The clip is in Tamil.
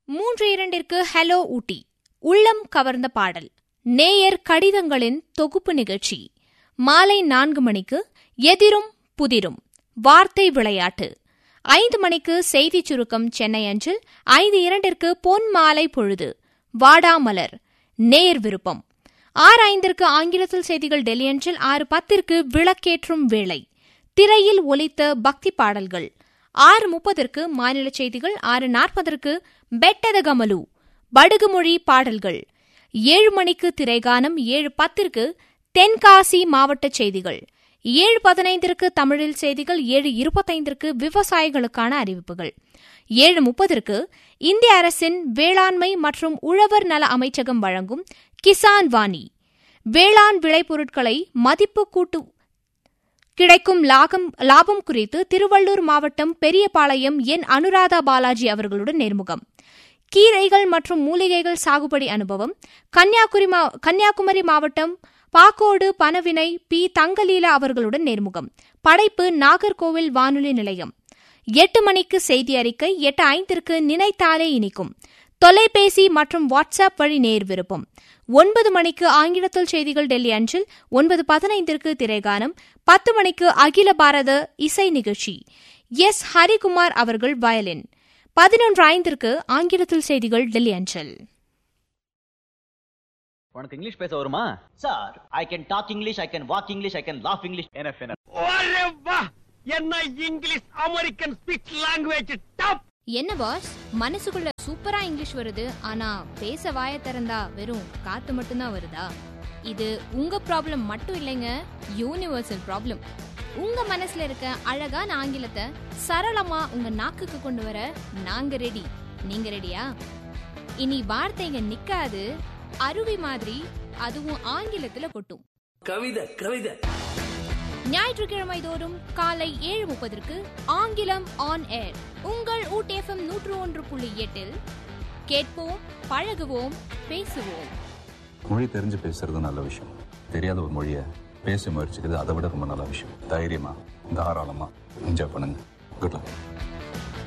மூன்று இரண்டிற்கு ஹலோ ஊட்டி உள்ளம் கவர்ந்த பாடல் நேயர் கடிதங்களின் தொகுப்பு நிகழ்ச்சி மாலை நான்கு மணிக்கு எதிரும் புதிரும் வார்த்தை விளையாட்டு ஐந்து மணிக்கு செய்திச் சுருக்கம் சென்னை அஞ்சில் ஐந்து இரண்டிற்கு பொன் மாலை பொழுது வாடாமலர் நேர் விருப்பம் ஆறு ஐந்திற்கு ஆங்கிலத்தில் செய்திகள் டெல்லி அஞ்சில் ஆறு பத்திற்கு விளக்கேற்றும் வேளை திரையில் ஒலித்த பக்தி பாடல்கள் ஆறு முப்பதற்கு மாநில செய்திகள் ஆறு நாற்பதற்கு பெட்டத கமலு படுகுமொழி பாடல்கள் ஏழு மணிக்கு திரைகானம் ஏழு பத்திற்கு தென்காசி மாவட்ட செய்திகள் ஏழு பதினைந்திற்கு தமிழில் செய்திகள் ஏழு இருபத்தைந்திற்கு விவசாயிகளுக்கான அறிவிப்புகள் ஏழு முப்பதற்கு இந்திய அரசின் வேளாண்மை மற்றும் உழவர் நல அமைச்சகம் வழங்கும் கிசான் வாணி வேளாண் விளைபொருட்களை மதிப்பு கூட்டு கிடைக்கும் லாகம் லாபம் குறித்து திருவள்ளூர் மாவட்டம் பெரியபாளையம் என் அனுராதா பாலாஜி அவர்களுடன் நேர்முகம் கீரைகள் மற்றும் மூலிகைகள் சாகுபடி அனுபவம் கன்னியாகுமரி மா- கன்னியாகுமரி மாவட்டம் பாக்கோடு பனவினை பி தங்கலீலா அவர்களுடன் நேர்முகம் படைப்பு நாகர்கோவில் வானொலி நிலையம் எட்டு மணிக்கு செய்தி அறிக்கை எட்டு ஐந்திற்கு நினைத்தாலே இனிக்கும் தொலைபேசி மற்றும் வாட்ஸ்அப் வழி நேர் விருப்பம் ஒன்பது மணிக்கு ஆங்கிலத்தில் செய்திகள் டெல்லி அஞ்சில் ஒன்பது பதினைந்திற்கு திரைகானம் பத்து மணிக்கு அகில பாரத இசை நிகழ்ச்சி எஸ் ஹரிகுமார் அவர்கள் வயலின் பதினொன்று ஐந்திற்கு ஆங்கிலத்தில் செய்திகள் டெல்லி அஞ்சல் உனக்கு இங்கிலீஷ் பேச வருமா sir I can talk English I can walk English I can laugh English என்எஃப் என்ன ஒரே வா என்ன English American speech language top என்ன பாஸ் மனசுக்குள்ள சூப்பரா இங்கிலீஷ் வருது ஆனா பேச வாய திறந்தா வெறும் காத்து மட்டும்தான் வருதா இது உங்க ப்ராப்ளம் மட்டும் இல்லைங்க யூனிவர்சல் ப்ராப்ளம் உங்க மனசுல இருக்க அழகான ஆங்கிலத்தை சரளமா உங்க நாக்குக்கு கொண்டு வர நாங்க ரெடி நீங்க ரெடியா இனி வார்த்தைங்க நிக்காது அருவி மாதிரி அதுவும் ஆங்கிலத்துல கொட்டும் கவிதை கவிதை ஞாயிற்றுக்கிழமை தோறும் காலை ஏழு முப்பதற்கு ஆங்கிலம் ஆன் ஏர் உங்கள் ஊட்டேஃபம் நூற்று ஒன்று புள்ளி எட்டில் கேட்போம் பழகுவோம் பேசுவோம் மொழி தெரிஞ்சு பேசுறது நல்ல விஷயம் தெரியாத ஒரு மொழியை பேச முயற்சிக்கிறது அதை விட ரொம்ப நல்ல விஷயம் தைரியமா தாராளமா என்ஜாய் பண்ணுங்க குட் லக்